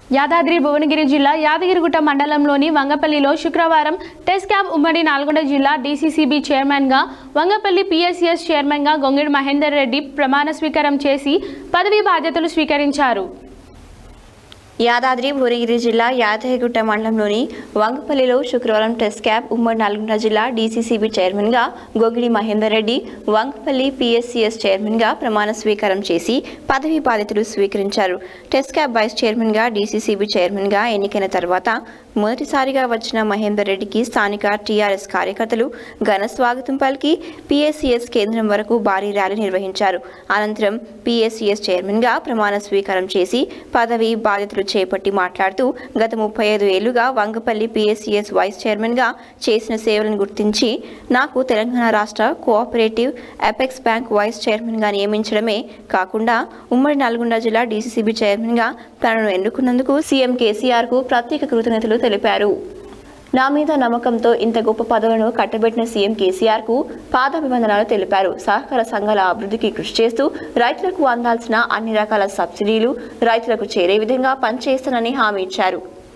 యాదాద్రి భువనగిరి జిల్లా యాదగిరిగుట్ట మండలంలోని వంగపల్లిలో శుక్రవారం టెస్ట్ క్యాబ్ ఉమ్మడి నల్గొండ జిల్లా డీసీసీబీ చైర్మన్గా వంగపల్లి పిఎస్సిఎస్ చైర్మన్గా గొంగిడి మహేందర్ రెడ్డి ప్రమాణ స్వీకారం చేసి పదవీ బాధ్యతలు స్వీకరించారు యాదాద్రి భువనగిరి జిల్లా యాదగిరిగుట్ట మండలంలోని వంగపల్లిలో శుక్రవారం టెస్ట్ క్యాబ్ ఉమ్మడి నల్గొండ జిల్లా డీసీసీబీ చైర్మన్గా గొగిడి మహేందర్ రెడ్డి వంగపల్లి పిఎస్సిఎస్ చైర్మన్గా ప్రమాణ స్వీకారం చేసి పదవి బాధ్యతలు స్వీకరించారు టెస్ట్ క్యాబ్ వైస్ చైర్మన్గా డీసీసీబీ చైర్మన్గా ఎన్నికైన తర్వాత మొదటిసారిగా వచ్చిన మహేందర్ రెడ్డికి స్థానిక టీఆర్ఎస్ కార్యకర్తలు ఘన స్వాగతం పలికి పిఎస్సిఎస్ కేంద్రం వరకు భారీ ర్యాలీ నిర్వహించారు అనంతరం పిఎస్సిఎస్ చైర్మన్గా ప్రమాణ స్వీకారం చేసి పదవి బాధ్యతలు చేపట్టి మాట్లాడుతూ గత ముప్పై ఐదు ఏళ్లుగా వంగపల్లి పిఎస్సిఎస్ వైస్ చైర్మన్గా చేసిన సేవలను గుర్తించి నాకు తెలంగాణ రాష్ట్ర కోఆపరేటివ్ అపెక్స్ బ్యాంక్ వైస్ చైర్మన్గా నియమించడమే కాకుండా ఉమ్మడి నల్గొండ జిల్లా డీసీసీబీ చైర్మన్గా తనను ఎన్నుకున్నందుకు సీఎం కేసీఆర్కు ప్రత్యేక కృతజ్ఞతలు తెలిపారు నా మీద నమ్మకంతో ఇంత గొప్ప పదవులను కట్టబెట్టిన సీఎం కేసీఆర్ కు పాదాభివందనాలు తెలిపారు సహకార సంఘాల అభివృద్ధికి కృషి చేస్తూ రైతులకు అందాల్సిన అన్ని రకాల సబ్సిడీలు రైతులకు చేరే విధంగా పనిచేస్తానని హామీ ఇచ్చారు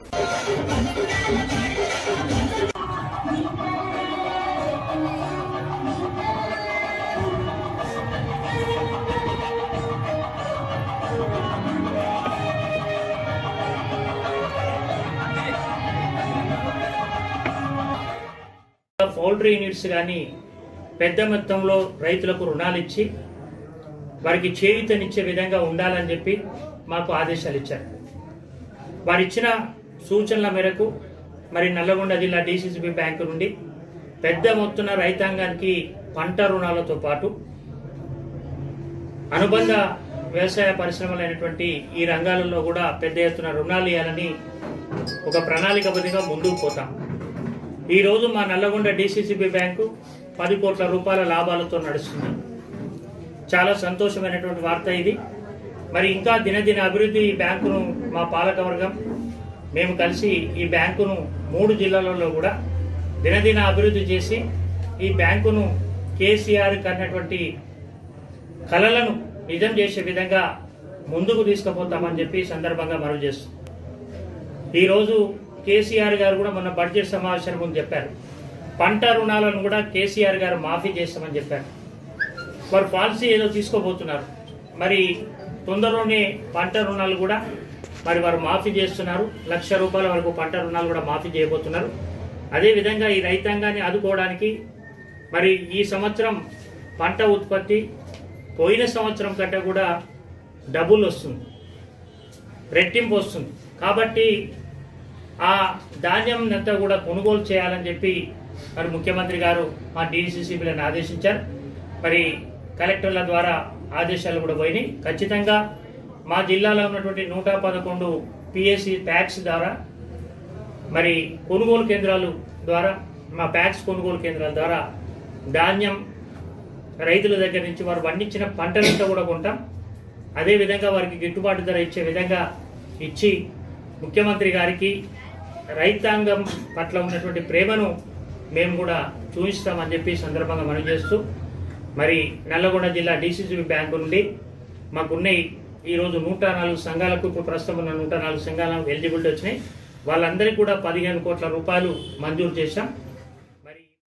పౌల్ట్రీ యూనిట్స్ కానీ పెద్ద మొత్తంలో రైతులకు రుణాలు ఇచ్చి వారికి చేయూతనిచ్చే విధంగా ఉండాలని చెప్పి మాకు ఆదేశాలు ఇచ్చారు వారు ఇచ్చిన సూచనల మేరకు మరి నల్లగొండ జిల్లా డిసిసిబి బ్యాంకు నుండి పెద్ద మొత్తున రైతాంగానికి పంట రుణాలతో పాటు అనుబంధ వ్యవసాయ పరిశ్రమలైనటువంటి ఈ రంగాలలో కూడా పెద్ద ఎత్తున రుణాలు ఇవ్వాలని ఒక ప్రణాళికబద్ధంగా ముందుకు పోతాం ఈ రోజు మా నల్లగొండ డిసిసిబి బ్యాంకు పది కోట్ల రూపాయల లాభాలతో నడుస్తుంది చాలా సంతోషమైనటువంటి వార్త ఇది మరి ఇంకా దినదిన అభివృద్ధి ఈ బ్యాంకును మా పాలకవర్గం మేము కలిసి ఈ బ్యాంకును మూడు జిల్లాలలో కూడా దినదిన అభివృద్ధి చేసి ఈ బ్యాంకును కేసీఆర్ కన్నటువంటి కలలను నిజం చేసే విధంగా ముందుకు తీసుకుపోతామని చెప్పి ఈ సందర్భంగా మనవి చేస్తున్నాం ఈరోజు కేసీఆర్ గారు కూడా మొన్న బడ్జెట్ సమావేశం ముందు చెప్పారు పంట రుణాలను కూడా కేసీఆర్ గారు మాఫీ చేస్తామని చెప్పారు వారు పాలసీ ఏదో తీసుకోబోతున్నారు మరి తొందరలోనే పంట రుణాలు కూడా మరి వారు మాఫీ చేస్తున్నారు లక్ష రూపాయల వరకు పంట రుణాలు కూడా మాఫీ చేయబోతున్నారు అదేవిధంగా ఈ రైతాంగాన్ని ఆదుకోవడానికి మరి ఈ సంవత్సరం పంట ఉత్పత్తి పోయిన సంవత్సరం కంటే కూడా డబుల్ వస్తుంది రెట్టింపు వస్తుంది కాబట్టి ఆ ధాన్యం అంతా కూడా కొనుగోలు చేయాలని చెప్పి మరి ముఖ్యమంత్రి గారు మా డిసిసిబిలను ఆదేశించారు మరి కలెక్టర్ల ద్వారా ఆదేశాలు కూడా పోయినాయి ఖచ్చితంగా మా జిల్లాలో ఉన్నటువంటి నూట పదకొండు పిఎస్సి ప్యాక్స్ ద్వారా మరి కొనుగోలు కేంద్రాలు ద్వారా మా ప్యాక్స్ కొనుగోలు కేంద్రాల ద్వారా ధాన్యం రైతుల దగ్గర నుంచి వారు పండించిన పంటలంతా కూడా కొంటాం అదేవిధంగా వారికి గిట్టుబాటు ధర ఇచ్చే విధంగా ఇచ్చి ముఖ్యమంత్రి గారికి రైతాంగం పట్ల ఉన్నటువంటి ప్రేమను మేము కూడా చూపిస్తామని చెప్పి ఈ సందర్భంగా మనం చేస్తూ మరి నల్లగొండ జిల్లా డిసిసిబి బ్యాంకు నుండి మాకున్నాయి ఈరోజు నూట నాలుగు సంఘాలకు ఇప్పుడు ప్రస్తుతం ఉన్న నూట నాలుగు సంఘాలకు ఎలిజిబిలిటీ వచ్చినాయి వాళ్ళందరికీ కూడా పదిహేను కోట్ల రూపాయలు మంజూరు చేశాం